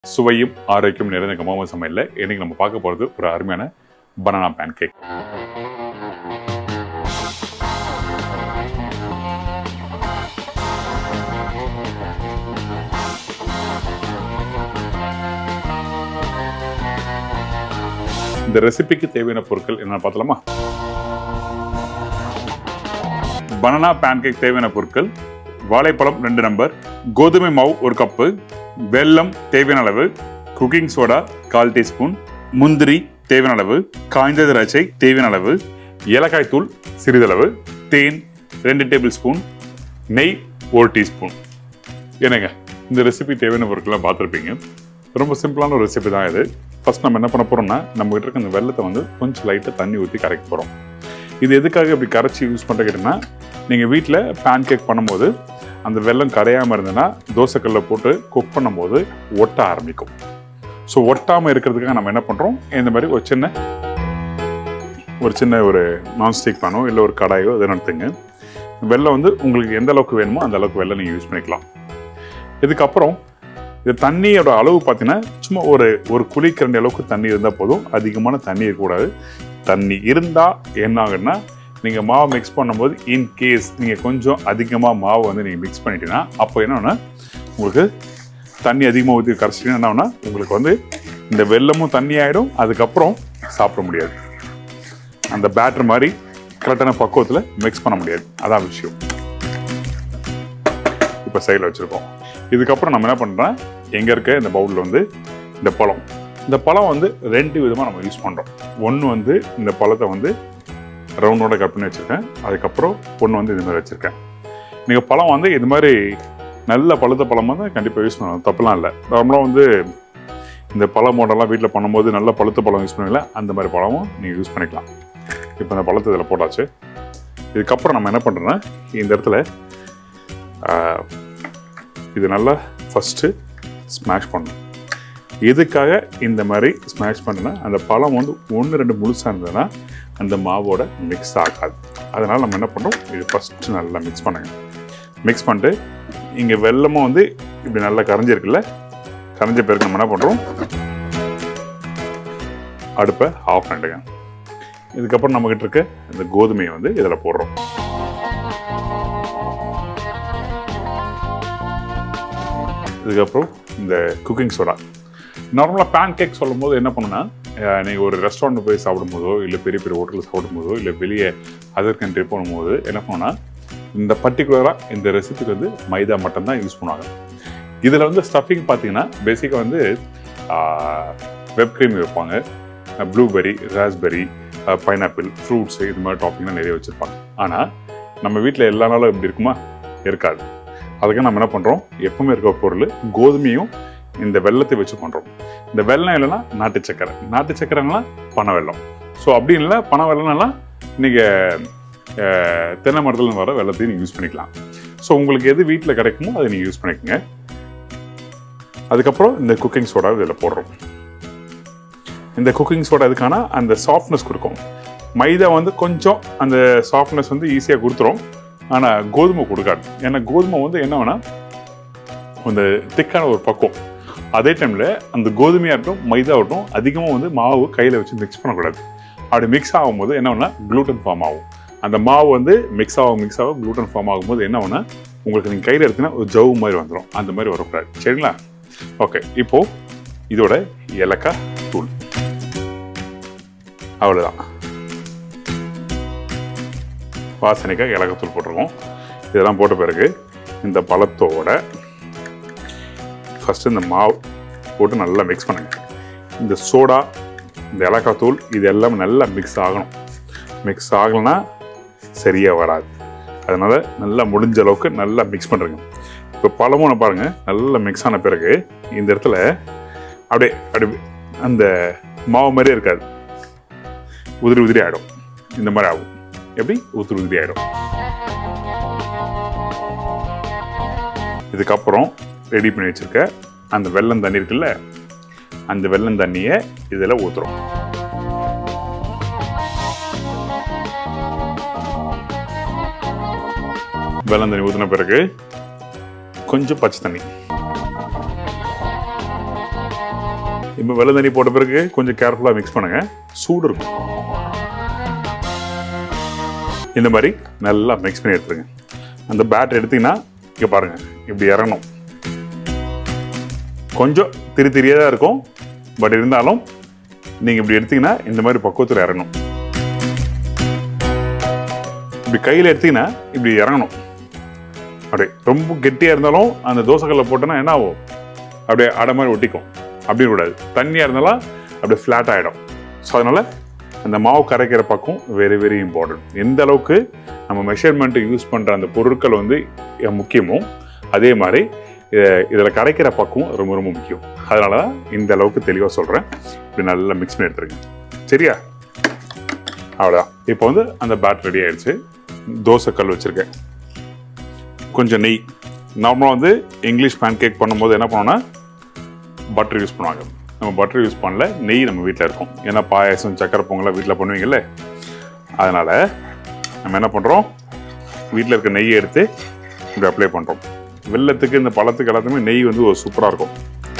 சுவையும் ஆரோக்கியம் நிறைந்த கமாம சமையல்ல இன்னைக்கு நம்ம பார்க்க போறது ஒரு அருமையான பனானா பேன் கேக் இந்த ரெசிபிக்கு தேவையான பொருட்கள் என்னென்ன பார்த்தலாமா பனானா பேன்கேக் தேவையான பொருட்கள் வாழைப்பழம் ரெண்டு நம்பர் கோதுமை மாவு ஒரு கப்பு வெல்லம் தேவையான அளவு குக்கிங் சோடா கால் டீஸ்பூன் முந்திரி தேவையான அளவு காய்ந்த திராட்சை தேவையான அளவு ஏலக்காய் தூள் சிறிதளவு தேன் ரெண்டு டேபிள் ஸ்பூன் நெய் ஒரு டீஸ்பூன் என்னங்க இந்த ரெசிபி தேவையான பொருட்கள்லாம் பார்த்துருப்பீங்க ரொம்ப சிம்பிளான ஒரு ரெசிபி தான் இது ஃபர்ஸ்ட் நம்ம என்ன பண்ண போறோம்னா நம்ம கிட்ட இருக்க இந்த வெள்ளத்தை வந்து கொஞ்சம் லைட்டாக தண்ணி ஊற்றி கரைக்க போகிறோம் இது எதுக்காக இப்படி கரைச்சி யூஸ் பண்ணுற கேட்டிங்கன்னா நீங்கள் வீட்டில் பேன் கேக் பண்ணும்போது அந்த வெள்ளம் கரையாமல் இருந்ததுன்னா தோசைக்கல்ல போட்டு குக் பண்ணும்போது ஒட்ட ஆரம்பிக்கும் ஸோ ஒட்டாமல் இருக்கிறதுக்காக நம்ம என்ன பண்ணுறோம் இந்த மாதிரி ஒரு சின்ன ஒரு சின்ன ஒரு நான்ஸ்டிக் பேனோ இல்லை ஒரு கடாயோ இதை நடத்துங்க வெள்ளம் வந்து உங்களுக்கு எந்த அளவுக்கு வேணுமோ அந்த அளவுக்கு வெள்ளம் நீங்கள் யூஸ் பண்ணிக்கலாம் இதுக்கப்புறம் இது தண்ணியோட அளவு பார்த்தீங்கன்னா சும்மா ஒரு ஒரு குழிக்கரண்டி அளவுக்கு தண்ணி இருந்தால் போதும் அதிகமான தண்ணி இருக்கக்கூடாது தண்ணி இருந்தால் என்ன ஆகுன்னா நீங்கள் மாவு மிக்ஸ் பண்ணும்போது இன் கேஸ் நீங்கள் கொஞ்சம் அதிகமாக மாவு வந்து நீங்கள் மிக்ஸ் பண்ணிட்டீங்கன்னா அப்போ என்னன்னா உங்களுக்கு தண்ணி அதிகமாக ஊற்றி கரைச்சிட்டீங்கன்னா என்ன ஆகும்னா உங்களுக்கு வந்து இந்த வெள்ளமும் தண்ணி ஆகிடும் அதுக்கப்புறம் சாப்பிட முடியாது அந்த பேட்டர் மாதிரி கரெக்டான பக்குவத்தில் மிக்ஸ் பண்ண முடியாது அதான் விஷயம் இப்போ சைடில் வச்சுருக்கோம் இதுக்கப்புறம் நம்ம என்ன பண்ணுறோம் எங்கே இருக்க இந்த பவுலில் வந்து இந்த பழம் இந்த பழம் வந்து ரெண்டு விதமாக நம்ம யூஸ் பண்ணுறோம் ஒன்று வந்து இந்த பழத்தை வந்து ரவுண்டோட கட் பண்ணி வச்சுருக்கேன் அதுக்கப்புறம் ஒன்று வந்து இது மாதிரி வச்சுருக்கேன் நீங்கள் பழம் வந்து இது மாதிரி நல்ல பழுத்த பழம் வந்து கண்டிப்பாக யூஸ் பண்ணணும் தப்புலாம் இல்லை நார்மலாக வந்து இந்த பழ மாடல்லாம் வீட்டில் பண்ணும்போது நல்ல பழுத்த பழம் யூஸ் பண்ணுவீங்களா அந்த மாதிரி பழமும் நீங்கள் யூஸ் பண்ணிக்கலாம் இப்போ இந்த பழத்தை இதில் போட்டாச்சு இதுக்கப்புறம் நம்ம என்ன பண்ணுறோன்னா இந்த இடத்துல ஆஹ், இது நல்லா ஃபஸ்ட்டு ஸ்மாஷ் பண்ணணும் எதுக்காக இந்த மாதிரி ஸ்மாஷ் பண்ணுன்னா அந்த பழம் வந்து ஒன்று ரெண்டு முழுசாக இருந்ததுன்னா அந்த மாவோட மிக்ஸ் ஆகாது அதனால் நம்ம என்ன பண்ணுறோம் இது ஃபஸ்ட்டு நல்லா மிக்ஸ் பண்ணுங்க மிக்ஸ் பண்ணிட்டு இங்கே வெள்ளமும் வந்து இப்படி நல்லா கரைஞ்சிருக்குல்ல கரைஞ்ச பிறகு நம்ம என்ன பண்ணுறோம் அடுப்பை ஆஃப் பண்ணிடுங்க இதுக்கப்புறம் நம்மக்கிட்ட இருக்க இந்த கோதுமையை வந்து இதில் போடுறோம் இதுக்கப்புறம் இந்த குக்கிங் சோடா நார்மலாக பேன் கேக் சொல்லும் போது என்ன பண்ணுன்னா நீங்கள் ஒரு ரெஸ்டாரண்ட் போய் சாப்பிடும்போதோ இல்லை பெரிய பெரிய ஹோட்டலில் சாப்பிடும்போதோ இல்லை வெளியே அதர் கண்ட்ரி போகும்போது என்ன பண்ணுன்னா இந்த பர்டிகுலராக இந்த ரெசிபிக்கு வந்து மைதா மட்டும்தான் யூஸ் பண்ணுவாங்க இதில் வந்து ஸ்டஃபிங் பார்த்தீங்கன்னா பேசிக்காக வந்து வெப் க்ரீம் வைப்பாங்க ப்ளூபெரி ராஸ்பெரி பைனாப்பிள் ஃப்ரூட்ஸ் இது மாதிரி டாப்பிங்லாம் நிறைய வச்சுருப்பாங்க ஆனால் நம்ம வீட்டில் எல்லா நாளும் இப்படி இருக்குமா இருக்காது அதுக்கு நம்ம என்ன பண்ணுறோம் எப்பவுமே இருக்க பொருள் கோதுமையும் இந்த வெள்ளத்தை வச்சு பண்ணுறோம் இந்த வெள்ளம் இல்லைன்னா நாட்டு சக்கரை நாட்டு சக்கரைனா பனை வெள்ளம் ஸோ அப்படி இல்லை பனை வெள்ளம்னா நீங்கள் தென்னை மரத்துல வர வெள்ளத்தையும் நீங்கள் யூஸ் பண்ணிக்கலாம் ஸோ உங்களுக்கு எது வீட்டில் கிடைக்குமோ அதை நீங்கள் யூஸ் பண்ணிக்கோங்க அதுக்கப்புறம் இந்த குக்கிங் சோடா இதில் போடுறோம் இந்த குக்கிங் சோடா எதுக்கான அந்த சாஃப்ட்னஸ் கொடுக்கும் மைதா வந்து கொஞ்சம் அந்த சாஃப்ட்னஸ் வந்து ஈஸியாக கொடுத்துரும் ஆனால் கோதுமை கொடுக்காது ஏன்னா கோதுமை வந்து என்ன வேணா அந்த திக்கான ஒரு பக்குவம் அதே டைமில் அந்த கோதுமையாக இருக்கட்டும் மைதா இருக்கட்டும் அதிகமாக வந்து மாவு கையில் வச்சு மிக்ஸ் பண்ணக்கூடாது அப்படி மிக்ஸ் ஆகும்போது என்ன வேணா க்ளூட்டன் ஃபார்ம் ஆகும் அந்த மாவு வந்து மிக்ஸ் ஆகும் மிக்ஸ் ஆகும் க்ளூட்டன் ஃபார்ம் ஆகும்போது என்ன வேணா உங்களுக்கு நீங்கள் கையில் எடுத்தீங்கன்னா ஒரு ஜவு மாதிரி வந்துடும் அந்த மாதிரி வரக்கூடாது சரிங்களா ஓகே இப்போ இதோட ஏலக்காய் தூள் அவ்வளோதான் வாசனைக்காக ஏலக்காய் தூள் போட்டிருக்கோம் இதெல்லாம் போட்ட பிறகு இந்த பழத்தோட ஃபஸ்ட்டு இந்த மாவு போட்டு நல்லா மிக்ஸ் பண்ணுங்க இந்த சோடா இந்த ஏலக்காய் தூள் இது எல்லாமே நல்லா மிக்ஸ் ஆகணும் மிக்ஸ் ஆகலைன்னா சரியாக வராது அதனால் நல்லா முடிஞ்ச அளவுக்கு நல்லா மிக்ஸ் பண்ணுறேங்க இப்போ பழமும் பாருங்கள் நல்லா மிக்ஸ் ஆன பிறகு இந்த இடத்துல அப்படியே அப்படியே அந்த மாவு மாதிரியே இருக்காது உதிரி உதிரி ஆகிடும் இந்த மாதிரி ஆகும் எப்படி உதிரி உதிரி ஆகிடும் இதுக்கப்புறம் ரெடி பண்ணி வச்சிருக்க அந்த வெள்ளம் தண்ணி இருக்குல்ல அந்த வெள்ளம் தண்ணியை இதில் ஊற்றுறோம் வெள்ளம் தண்ணி ஊற்றின பிறகு கொஞ்சம் பச்சை தண்ணி இப்போ வெள்ளை தண்ணி போட்ட பிறகு கொஞ்சம் கேர்ஃபுல்லாக மிக்ஸ் பண்ணுங்க சூடு இருக்கும் இந்த மாதிரி நல்லா மிக்ஸ் பண்ணி எடுத்துருங்க அந்த பேட்டர் எடுத்தீங்கன்னா இங்கே பாருங்க இப்படி இறங்கணும் கொஞ்சம் திரி திரியாக தான் இருக்கும் பட் இருந்தாலும் நீங்கள் இப்படி எடுத்தீங்கன்னா இந்த மாதிரி பக்குவத்தில் இறங்கணும் இப்படி கையில் எடுத்தீங்கன்னா இப்படி இறங்கணும் அப்படியே ரொம்ப கெட்டியாக இருந்தாலும் அந்த தோசைக்கல்ல போட்டோன்னா என்ன ஆகும் அப்படியே அடை மாதிரி ஒட்டிக்கும் அப்படி கூடாது தண்ணியாக இருந்தாலும் அப்படியே ஃப்ளாட் ஆகிடும் ஸோ அதனால் அந்த மாவு கரைக்கிற பக்கம் வெரி வெரி இம்பார்ட்டன்ட் எந்த அளவுக்கு நம்ம மெஷர்மெண்ட்டு யூஸ் பண்ணுற அந்த பொருட்கள் வந்து எ- முக்கியமோ அதே மாதிரி இதில் கரைக்கிற பக்கம் ரொம்ப ரொம்ப முக்கியம் அதனால தான் இந்த அளவுக்கு தெளிவாக சொல்கிறேன் இப்படி நல்லா மிக்ஸ் பண்ணி எடுத்துருங்க சரியா அவ்வளோதான் இப்போ வந்து அந்த பேட் ரெடி ஆயிடுச்சு தோசைக்கல் வச்சுருக்கேன் கொஞ்சம் நெய் நார்மலாக வந்து இங்கிலீஷ் பேன் கேக் பண்ணும்போது என்ன பண்ணுவோம்னா பட்டர் யூஸ் பண்ணுவாங்க நம்ம பட்டர் யூஸ் பண்ணல நெய் நம்ம வீட்டில் இருக்கும் ஏன்னா பாயாசம் சக்கரை பொங்கலாம் வீட்டில் பண்ணுவீங்கல்ல அதனால் நம்ம என்ன பண்ணுறோம் வீட்டில் இருக்க நெய்யை எடுத்து இப்படி அப்ளை பண்ணுறோம் வெள்ளத்துக்கு இந்த பழத்துக்கு எல்லாத்துக்குமே நெய் வந்து ஒரு சூப்பராக இருக்கும்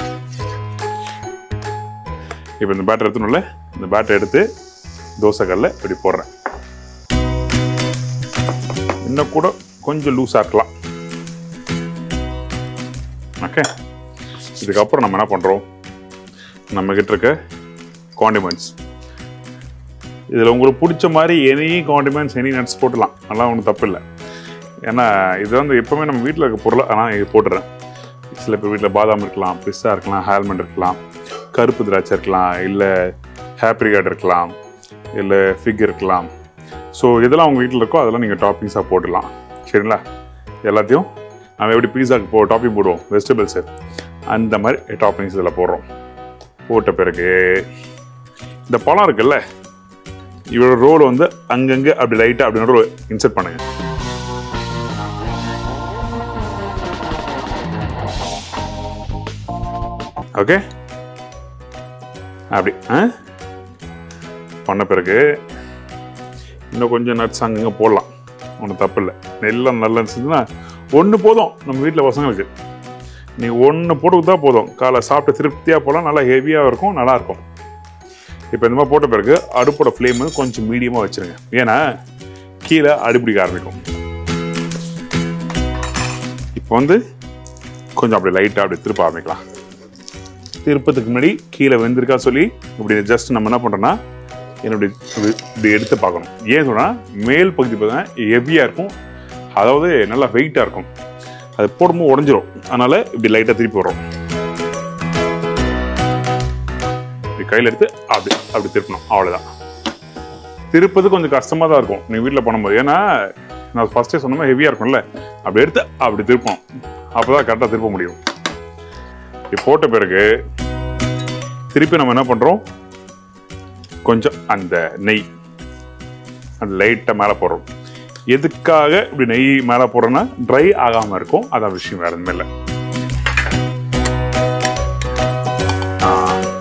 இப்போ இந்த பேட்டர் எடுத்துணும்ல இந்த பேட்டர் எடுத்து தோசைக்கல்ல இப்படி போடுறேன் இன்னும் கூட கொஞ்சம் லூஸாக இருக்கலாம் ஓகே இதுக்கப்புறம் நம்ம என்ன பண்ணுறோம் நம்ம கிட்ட இருக்க காண்டிமெண்ட்ஸ் இதில் உங்களுக்கு பிடிச்ச மாதிரி எனி காண்டிமெண்ட்ஸ் எனி நட்ஸ் போட்டுலாம் அதெல்லாம் ஒன்றும் தப்பு இல்லை ஏன்னா இது வந்து எப்போவுமே நம்ம வீட்டில் இருக்க பொருள் ஆனால் இது போட்டுறேன் சில பேர் வீட்டில் பாதாம் இருக்கலாம் பிஸ்தா இருக்கலாம் ஹேல்மெண்ட் இருக்கலாம் கருப்பு திராட்சை இருக்கலாம் இல்லை ஹேப்ரிகாட் இருக்கலாம் இல்லை ஃபிக் இருக்கலாம் ஸோ இதெல்லாம் உங்கள் வீட்டில் இருக்கோ அதெல்லாம் நீங்கள் டாப்பிங்ஸாக போட்டுடலாம் சரிங்களா எல்லாத்தையும் நம்ம எப்படி பீஸாக்கு போ டாப்பிங் போடுவோம் வெஜிடபிள்ஸு அந்த மாதிரி டாப்பிங்ஸ் இதில் போடுறோம் போட்ட பிறகு இந்த பழம் இருக்குல்ல இவரோட ரோல் வந்து அங்கங்கே அப்படி லைட்டாக அப்படி இன்சர்ட் பண்ணுங்க ஓகே அப்படி ஆ பண்ண பிறகு இன்னும் கொஞ்சம் நட்ஸ் அங்கங்கே போடலாம் ஒன்றும் தப்பு இல்லை எல்லாம் நல்லா இருந்துச்சுன்னா ஒன்று போதும் நம்ம வீட்டில் பசங்களுக்கு நீ ஒன்று போட்டு கொடுத்தா போதும் காலை சாப்பிட்டு திருப்தியாக போகலாம் நல்லா ஹெவியாக இருக்கும் நல்லா இருக்கும் இப்போ இந்த மாதிரி போட்ட பிறகு அடுப்போட ஃப்ளேம் வந்து கொஞ்சம் மீடியமாக வச்சுருங்க ஏன்னா கீழே அடிப்பிடிக்க ஆரம்பிக்கும் இப்போ வந்து கொஞ்சம் அப்படி லைட்டாக அப்படி திருப்ப ஆரம்பிக்கலாம் திருப்பத்துக்கு முன்னாடி கீழே வெந்திருக்கா சொல்லி இப்படி ஜஸ்ட் நம்ம என்ன பண்ணுறோன்னா என்னுடைய இப்படி இப்படி எடுத்து பார்க்கணும் ஏன் சொன்னால் மேல் பகுதி பார்த்தீங்கன்னா ஹெவியாக இருக்கும் அதாவது நல்லா வெயிட்டாக இருக்கும் அது போடும்போது உடஞ்சிரும் அதனால் இப்படி லைட்டாக திருப்பி வரும் இப்படி கையில் எடுத்து அப்படி அப்படி திருப்பணும் அவ்வளோதான் திருப்பது கொஞ்சம் கஷ்டமாக தான் இருக்கும் நீ வீட்டில் பண்ணும்போது ஏன்னா நான் ஃபஸ்ட்டே சொன்ன மாதிரி ஹெவியாக இருக்கும்ல அப்படி எடுத்து அப்படி திருப்பணும் அப்போ தான் கரெக்டாக திருப்ப முடியும் இப்படி போட்ட பிறகு திருப்பி நம்ம என்ன பண்ணுறோம் கொஞ்சம் அந்த நெய் அந்த லைட்டாக மேலே போடுறோம் எதுக்காக இப்படி நெய் மேலே போடுறோன்னா ட்ரை ஆகாமல் இருக்கும் அதான் விஷயம் வேற எதுவுமே இல்லை ஆ.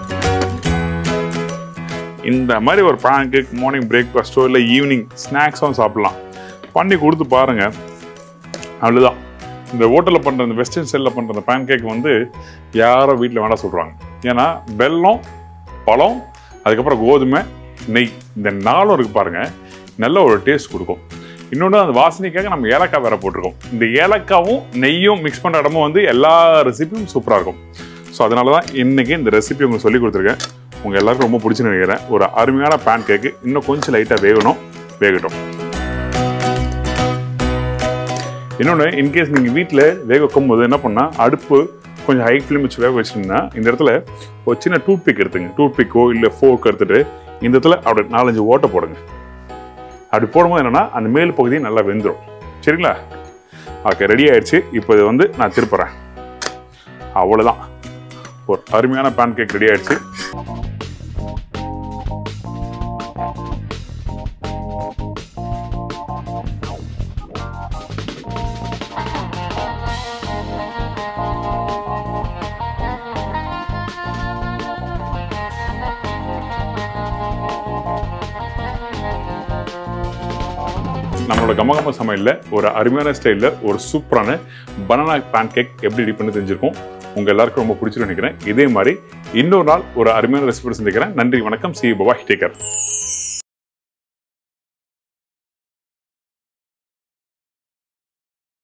இந்த மாதிரி ஒரு பேன் கேக் மார்னிங் பிரேக்ஃபாஸ்ட்டோ இல்லை ஈவினிங் ஸ்நாக்ஸும் சாப்பிடலாம் பண்ணி கொடுத்து பாருங்க அவ்வளோதான் இந்த ஹோட்டலில் பண்ணுற இந்த வெஸ்டர்ன் ஸ்டைலில் பண்ணுற இந்த பேன் கேக் வந்து யாரோ வீட்டில் வேண்டாம் சொல்கிறாங்க ஏன்னா வெல்லம் பழம் அதுக்கப்புறம் கோதுமை நெய் இந்த நாளும் இருக்கு பாருங்க நல்ல ஒரு டேஸ்ட் கொடுக்கும் இன்னொன்று அந்த வாசனைக்காக நம்ம ஏலக்காய் வேற போட்டிருக்கோம் இந்த ஏலக்காவும் நெய்யும் மிக்ஸ் பண்ணுற இடமும் வந்து எல்லா ரெசிபியும் சூப்பராக இருக்கும் ஸோ அதனால தான் இன்னைக்கு இந்த ரெசிபி உங்களுக்கு சொல்லி கொடுத்துருக்கேன் உங்கள் எல்லாருக்கும் ரொம்ப பிடிச்சுன்னு நினைக்கிறேன் ஒரு அருமையான பேன் கேக்கு இன்னும் கொஞ்சம் லைட்டாக வேகணும் வேகட்டும் இன்னொன்று இன்கேஸ் நீங்கள் வீட்டில் வேக வைக்கும் போது என்ன பண்ணால் அடுப்பு கொஞ்சம் ஹை ஃப்ளேம் வச்சு வேக வச்சிங்கன்னா இந்த இடத்துல ஒரு சின்ன டூத் பிக் எடுத்துங்க டூத் பிக்கோ இல்லை ஃபோர்க் எடுத்துட்டு இந்த இடத்துல அப்படி நாலஞ்சு ஓட்டை போடுங்க அப்படி போடும்போது என்னன்னா அந்த மேல் பகுதி நல்லா வெந்துடும் சரிங்களா ஓகே ரெடி ஆயிடுச்சு இப்போ இது வந்து நான் திருப்புறேன் அவ்வளோதான் ஒரு அருமையான பேன் கேக் ரெடி ஆயிடுச்சு நம்மளோட கமகம சமையலில் ஒரு அருமையான ஸ்டைலில் ஒரு சூப்பரான பனானா பேன் கேக் எப்படி ரெடி பண்ணி தெரிஞ்சிருக்கோம் உங்கள் எல்லாருக்கும் ரொம்ப பிடிச்சிருன்னு நினைக்கிறேன் இதே மாதிரி இன்னொரு நாள் ஒரு அருமையான ரெசிபி சந்திக்கிறேன் நன்றி வணக்கம் சி பபாய் டேக்கர்